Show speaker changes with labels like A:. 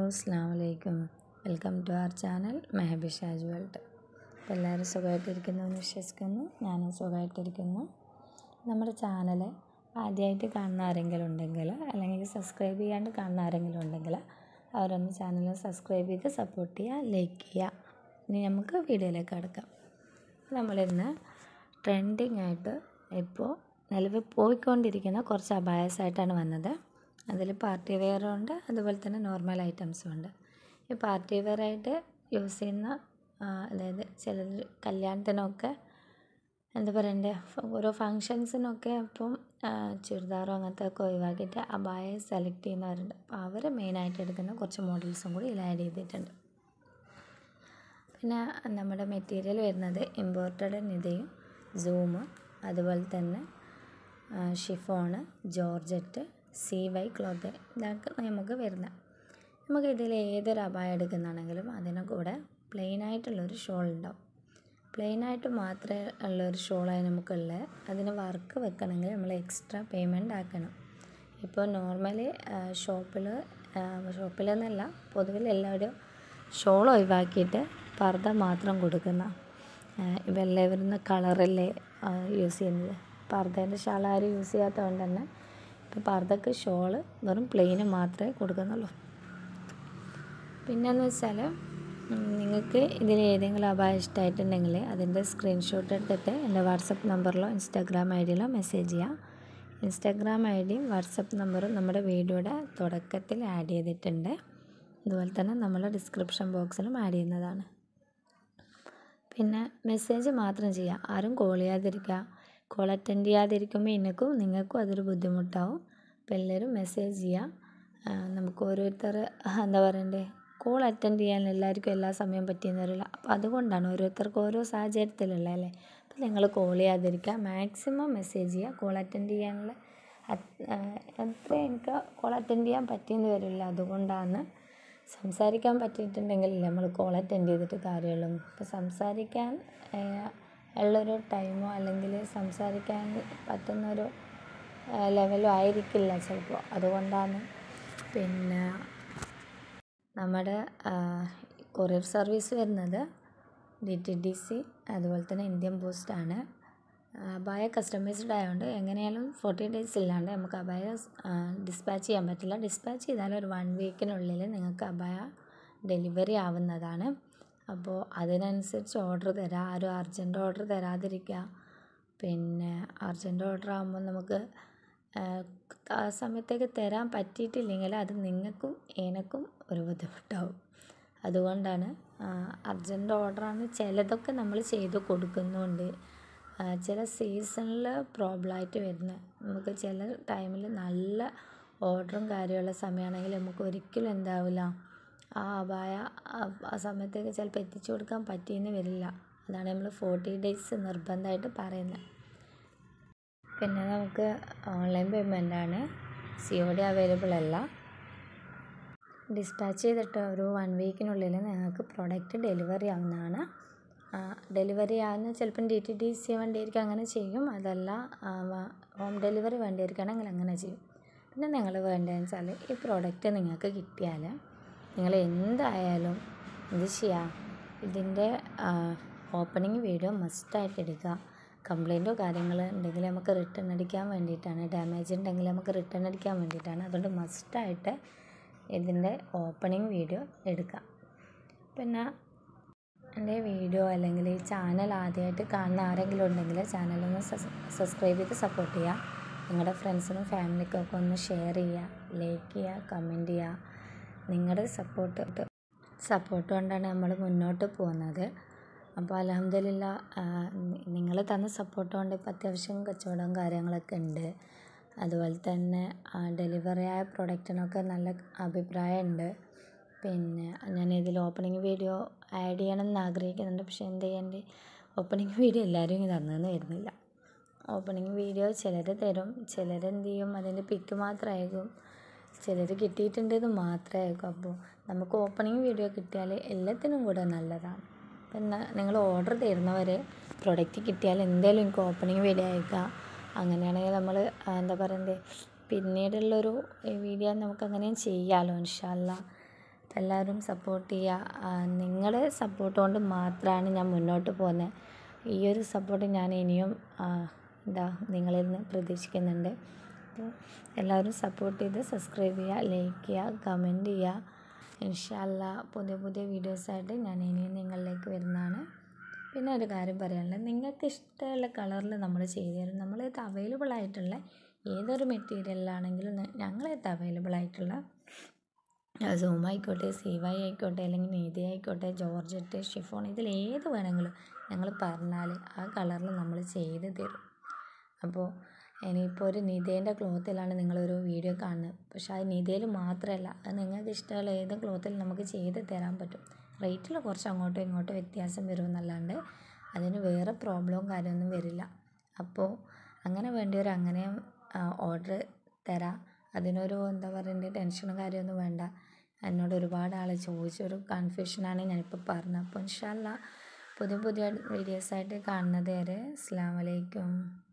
A: അസ്സാം വലൈക്കും welcome to our channel Mehabi Shaj world അപ്പോൾ എല്ലാവരും സുഖമായിട്ടിരിക്കുന്നു എന്ന് വിശ്വസിക്കുന്നു ഞാനും സുഖമായിട്ടിരിക്കുന്നു നമ്മുടെ ചാനൽ ആദ്യമായിട്ട് കാണുന്ന ആരെങ്കിലും ഉണ്ടെങ്കിൽ അല്ലെങ്കിൽ സബ്സ്ക്രൈബ് ചെയ്യാണ്ട് കാണുന്ന ആരെങ്കിലും ഉണ്ടെങ്കിൽ അവരൊന്ന് ചാനൽ സബ്സ്ക്രൈബ് ചെയ്ത് സപ്പോർട്ട് ചെയ്യുക ലൈക്ക് ചെയ്യുക ഇനി നമുക്ക് വീഡിയോയിലേക്ക് കിടക്കാം നമ്മളിന്ന് ട്രെൻഡിങ് ആയിട്ട് ഇപ്പോൾ നിലവിൽ പോയിക്കൊണ്ടിരിക്കുന്ന കുറച്ച് അബായസായിട്ടാണ് വന്നത് അതിൽ പാർട്ടി വെയറും ഉണ്ട് അതുപോലെ തന്നെ നോർമൽ ഐറ്റംസും ഉണ്ട് ഈ പാർട്ടി വെയറായിട്ട് യൂസ് ചെയ്യുന്ന ആ, അതായത് ചിലർ കല്യാണത്തിനൊക്കെ എന്താ പറയണ്ടേ ഓരോ ഫങ്ഷൻസിനൊക്കെ ഇപ്പം ആ, ചുരിദാറോ അങ്ങനത്തെ ഒക്കെ ഒഴിവാക്കിയിട്ട് അബായ സെലക്ട് ചെയ്യുന്നവരുണ്ട് അപ്പോൾ അവർ മെയിനായിട്ട് എടുക്കുന്ന കുറച്ച് മോഡൽസും കൂടി ഇതിൽ ആഡ് ചെയ്തിട്ടുണ്ട് പിന്നെ നമ്മുടെ മെറ്റീരിയൽ വരുന്നത് ഇമ്പോർട്ടഡ് നിതയും സൂമ് അതുപോലെ തന്നെ chiffon georgette C Y cloth ഇതൊക്കെ നമുക്ക് വരുന്നത് നമുക്ക് ഇതിൽ ഏതൊരു അപായം എടുക്കുന്നതാണെങ്കിലും അതിന് കൂടെ പ്ലെയിൻ ആയിട്ടുള്ളൊരു ഷോൾ ഉണ്ടാവും പ്ലെയിൻ ആയിട്ട് മാത്രമേ ഉള്ളൊരു ഷോളായി നമുക്കുള്ളത് അതിന് വർക്ക് വെക്കണമെങ്കിൽ നമ്മൾ എക്സ്ട്രാ പേയ്മെൻറ്റ് ആക്കണം ഇപ്പോൾ നോർമലി ഷോപ്പിൽ ഷോപ്പിലെന്നല്ല പൊതുവിൽ എല്ലാവരും ഷോൾ ഒഴിവാക്കിയിട്ട് പർദ്ദ മാത്രം കൊടുക്കുന്ന ഇപ്പം എല്ലാവരും കളറല്ലേ യൂസ് ചെയ്യുന്നത് പർദ്ദേൻ്റെ ഷാൾ ആരും യൂസ് ചെയ്യാത്തതുകൊണ്ട് തന്നെ ഇപ്പോൾ പർദ്ദക്ക് ഷോള് വെറും പ്ലെയിന് മാത്രമേ കൊടുക്കുന്നുള്ളൂ പിന്നെയെന്ന് വെച്ചാൽ നിങ്ങൾക്ക് ഇതിൽ ഏതെങ്കിലും അപായം ഇഷ്ടമായിട്ടുണ്ടെങ്കിൽ അതിൻ്റെ സ്ക്രീൻഷോട്ട് എടുത്തിട്ട് എൻ്റെ വാട്സപ്പ് നമ്പറിലോ ഇൻസ്റ്റാഗ്രാം ഐ ഡിയിലോ മെസ്സേജ് ചെയ്യാം ഇൻസ്റ്റാഗ്രാം ഐ ഡിയും വാട്സപ്പ് നമ്പറും നമ്മുടെ വീഡിയോയുടെ തുടക്കത്തിൽ ആഡ് ചെയ്തിട്ടുണ്ട് അതുപോലെ തന്നെ നമ്മൾ ഡിസ്ക്രിപ്ഷൻ ബോക്സിലും ആഡ് ചെയ്യുന്നതാണ് പിന്നെ മെസ്സേജ് മാത്രം ചെയ്യുക ആരും കോൾ ചെയ്യാതിരിക്കുക കോൾ അറ്റൻഡ് ചെയ്യാതിരിക്കുമ്പോൾ എനിക്കും നിങ്ങൾക്കും അതൊരു ബുദ്ധിമുട്ടാവും അപ്പോൾ എല്ലാവരും മെസ്സേജ് ചെയ്യുക ആ, നമുക്ക് ഓരോരുത്തർ എന്താ പറയണ്ടേ കോൾ അറ്റൻഡ് ചെയ്യാൻ എല്ലാവർക്കും എല്ലാ സമയം പറ്റിയെന്ന് വരില്ല അപ്പോൾ അതുകൊണ്ടാണ് ഓരോരുത്തർക്കും ഓരോ സാഹചര്യത്തിലുള്ള അല്ലേ അപ്പോൾ നിങ്ങൾ കോൾ ചെയ്യാതിരിക്കുക മാക്സിമം മെസ്സേജ് ചെയ്യുക കോൾ അറ്റൻഡ് ചെയ്യാനുള്ള അത്- ആ, എത്ര എനിക്ക് കോൾ അറ്റൻഡ് ചെയ്യാൻ പറ്റിയെന്ന് വരില്ല അതുകൊണ്ടാണ് സംസാരിക്കാൻ പറ്റിയിട്ടുണ്ടെങ്കിൽ നമ്മൾ കോൾ അറ്റൻഡ് ചെയ്തിട്ട് കാര്യമുള്ളൂ ഇപ്പോൾ സംസാരിക്കാൻ ആ, ഉള്ളൊരു ടൈമോ അല്ലെങ്കിൽ സംസാരിക്കാൻ പറ്റുന്നൊരു ലെവലോ ആയിരിക്കില്ല ചിലപ്പോൾ അതുകൊണ്ടാണ് പിന്നെ നമ്മുടെ കൊറിയർ സർവീസ് വരുന്നത് ഡി ടി ഡി സി അതുപോലെ തന്നെ ഇന്ത്യൻ പോസ്റ്റാണ് അബായ കസ്റ്റമൈസ്ഡ് ആയതുകൊണ്ട് എങ്ങനെയാലും ഫോർട്ടി ഡേയ്സ് ഇല്ലാണ്ട് നമുക്ക് അബായ ഡിസ്പാച്ച് ചെയ്യാൻ പറ്റില്ല ഡിസ്പാച്ച് ചെയ്താൽ ഒരു വൺ വീക്കിനുള്ളിൽ നിങ്ങൾക്ക് അബായ ഡെലിവറി ആവുന്നതാണ് അപ്പോൾ അതിനനുസരിച്ച് ഓർഡർ തരാം ആരും അർജൻറ്റ് ഓർഡർ തരാതിരിക്കുക പിന്നെ അർജൻറ്റ് ഓർഡർ ആകുമ്പോൾ നമുക്ക് ആ സമയത്തേക്ക് തരാൻ പറ്റിയിട്ടില്ലെങ്കിൽ അത് നിങ്ങൾക്കും എനക്കും ഒരു ബുദ്ധിമുട്ടാവും അതുകൊണ്ടാണ് അർജൻറ്റ് ഓർഡറാണ് ചിലതൊക്കെ നമ്മൾ ചെയ്ത് കൊടുക്കുന്നുണ്ട് ആ, ചില സീസണിൽ പ്രോബ്ലമായിട്ട് വരുന്നത് നമുക്ക് ചില ടൈമിൽ നല്ല ഓർഡറും കാര്യമുള്ള സമയമാണെങ്കിൽ നമുക്ക് ഒരിക്കലും എന്താവില്ല ആ അപായ ആ- ആ സമയത്തേക്ക് ചിലപ്പോൾ എത്തിച്ചു കൊടുക്കാൻ പറ്റിയെന്ന് വരില്ല അതാണ് നമ്മൾ ഫോർട്ടി ഡേയ്സ് നിർബന്ധമായിട്ട് പറയുന്നത് പിന്നെ നമുക്ക് ഓൺലൈൻ പേയ്മെൻ്റ് ആണ് സി ഒ ഡി അവൈലബിൾ അല്ല ഡിസ്പാച്ച് ചെയ്തിട്ട് ഒരു വൺ വീക്കിനുള്ളിൽ നിങ്ങൾക്ക് പ്രോഡക്റ്റ് ഡെലിവറി ആവുന്നതാണ് ഡെലിവറി ആകുന്ന ചിലപ്പം ഡി ടി ഡി സി വേണ്ടിയായിരിക്കും അങ്ങനെ ചെയ്യും അതല്ല ഹോം ഡെലിവറി വേണ്ടിയായിരിക്കണമെങ്കിൽ അങ്ങനെ ചെയ്യും പിന്നെ നിങ്ങൾ വേണ്ടതെന്ന് വെച്ചാൽ ഈ പ്രോഡക്റ്റ് നിങ്ങൾക്ക് കിട്ടിയാൽ നിങ്ങൾ എന്തായാലും എന്ത് ചെയ്യുക ഇതിൻ്റെ ഓപ്പണിംഗ് വീഡിയോ മസ്റ്റായിട്ട് എടുക്കുക കംപ്ലൈൻറ്റോ കാര്യങ്ങൾ ഉണ്ടെങ്കിൽ നമുക്ക് റിട്ടേൺ അടിക്കാൻ വേണ്ടിയിട്ടാണ് ഡാമേജ് ഉണ്ടെങ്കിൽ നമുക്ക് റിട്ടേൺ അടിക്കാൻ വേണ്ടിയിട്ടാണ് അതുകൊണ്ട് മസ്റ്റായിട്ട് ഇതിൻ്റെ ഓപ്പണിംഗ് വീഡിയോ എടുക്കുക പിന്നെ എൻ്റെ വീഡിയോ അല്ലെങ്കിൽ ഈ ചാനൽ ആദ്യമായിട്ട് കാണുന്ന ആരെങ്കിലും ഉണ്ടെങ്കിൽ ചാനലൊന്ന് സബ്സ്ക്രൈബ് ചെയ്ത് സപ്പോർട്ട് ചെയ്യുക നിങ്ങളുടെ ഫ്രണ്ട്സിനും ഫാമിലിക്കും ഒക്കെ ഒന്ന് ഷെയർ ചെയ്യുക ലൈക്ക് ചെയ്യുക കമൻറ്റ് ചെയ്യുക നിങ്ങളുടെ സപ്പോർട്ട് സപ്പോർട്ട് കൊണ്ടാണ് നമ്മൾ മുന്നോട്ട് പോകുന്നത് അപ്പോൾ അലഹമില്ല നിങ്ങൾ തന്ന സപ്പോർട്ട് കൊണ്ട് ഇപ്പോൾ അത്യാവശ്യം കച്ചവടവും കാര്യങ്ങളൊക്കെ ഉണ്ട് അതുപോലെ തന്നെ ഡെലിവറി ആയ പ്രൊഡക്റ്റിനൊക്കെ നല്ല അഭിപ്രായമുണ്ട് പിന്നെ ഞാൻ ഇതിൽ ഓപ്പണിംഗ് വീഡിയോ ആഡ് ചെയ്യണമെന്ന് ആഗ്രഹിക്കുന്നുണ്ട് പക്ഷേ എന്ത് ചെയ്യേണ്ടി ഓപ്പണിംഗ് വീഡിയോ എല്ലാവരും ഇങ്ങനെ തന്നെന്ന് വരുന്നില്ല ഓപ്പണിംഗ് വീഡിയോ ചിലർ തരും ചിലർ എന്ത് ചെയ്യും അതിൻ്റെ പിക്ക് മാത്രം അയക്കും ചിലർ കിട്ടിയിട്ടുണ്ടെന്ന് മാത്രമേ അയക്കും അപ്പോൾ നമുക്ക് ഓപ്പണിംഗ് വീഡിയോ കിട്ടിയാൽ എല്ലാത്തിനും കൂടെ നല്ലതാണ് പിന്നെ നിങ്ങൾ ഓർഡർ തരുന്നവർ പ്രൊഡക്റ്റ് കിട്ടിയാൽ എന്തായാലും എനിക്ക് ഓപ്പണിംഗ് വീഡിയോ അയക്കാം അങ്ങനെയാണെങ്കിൽ നമ്മൾ എന്താ പറയണ്ടേ പിന്നീടുള്ളൊരു വീഡിയോ നമുക്ക് അങ്ങനെയും ചെയ്യാമല്ലോ ഇൻഷാല്ല എല്ലാവരും സപ്പോർട്ട് ചെയ്യുക നിങ്ങളുടെ സപ്പോർട്ട് കൊണ്ട് മാത്രമാണ് ഞാൻ മുന്നോട്ട് പോകുന്നത് ഈ ഒരു സപ്പോർട്ട് ഞാൻ ഇനിയും ആ, എന്താ നിങ്ങളിൽ നിന്ന് പ്രതീക്ഷിക്കുന്നുണ്ട് അപ്പോൾ എല്ലാവരും സപ്പോർട്ട് ചെയ്ത് സബ്സ്ക്രൈബ് ചെയ്യുക ലൈക്ക് ചെയ്യുക കമൻറ്റ് ചെയ്യുക ഇൻഷാല്ല പുതിയ പുതിയ വീഡിയോസായിട്ട് ഞാൻ ഇനിയും നിങ്ങളിലേക്ക് വരുന്നതാണ് പിന്നെ ഒരു കാര്യം പറയാനുള്ളത് നിങ്ങൾക്ക് ഇഷ്ടമുള്ള കളറിൽ നമ്മൾ ചെയ്തു തരും നമ്മളത് അവൈലബിൾ ആയിട്ടുള്ള ഏതൊരു മെറ്റീരിയലാണെങ്കിലും ഞങ്ങളത് അവൈലബിൾ ആയിട്ടുള്ള സൂം ആയിക്കോട്ടെ സീവായി ആയിക്കോട്ടെ അല്ലെങ്കിൽ നീതി ആയിക്കോട്ടെ ജോർജറ്റ് ഷിഫോൺ ഇതിൽ ഏത് വേണമെങ്കിലും ഞങ്ങൾ പറഞ്ഞാൽ ആ കളറിൽ നമ്മൾ ചെയ്ത് തരും അപ്പോൾ ഇനിയിപ്പോൾ ഒരു നിതേൻ്റെ ക്ലോത്തിലാണ് നിങ്ങളൊരു വീഡിയോ കാണുന്നത് പക്ഷെ അത് നിതയിൽ മാത്രമല്ല അത് നിങ്ങൾക്ക് ഇഷ്ടമുള്ള ഏത് ക്ലോത്തിൽ നമുക്ക് ചെയ്ത് തരാൻ പറ്റും റേറ്റിൽ കുറച്ച് അങ്ങോട്ടും ഇങ്ങോട്ടും വ്യത്യാസം വരുമെന്നല്ലാണ്ട് അതിന് വേറെ പ്രോബ്ലവും കാര്യമൊന്നും വരില്ല അപ്പോൾ അങ്ങനെ വേണ്ടിയവർ അങ്ങനെ ഓർഡർ തരാം അതിനൊരു എന്താ പറയണ്ടേ ടെൻഷനും കാര്യമൊന്നും വേണ്ട എന്നോട് ഒരുപാട് ആൾ ചോദിച്ചൊരു കൺഫ്യൂഷനാണ് ഞാനിപ്പോൾ പറഞ്ഞത് അപ്പോൾ ഇൻഷാല്ല പുതിയ പുതിയ വീഡിയോസായിട്ട് കാണുന്നത് വരെ അസ്സാം വലൈക്കും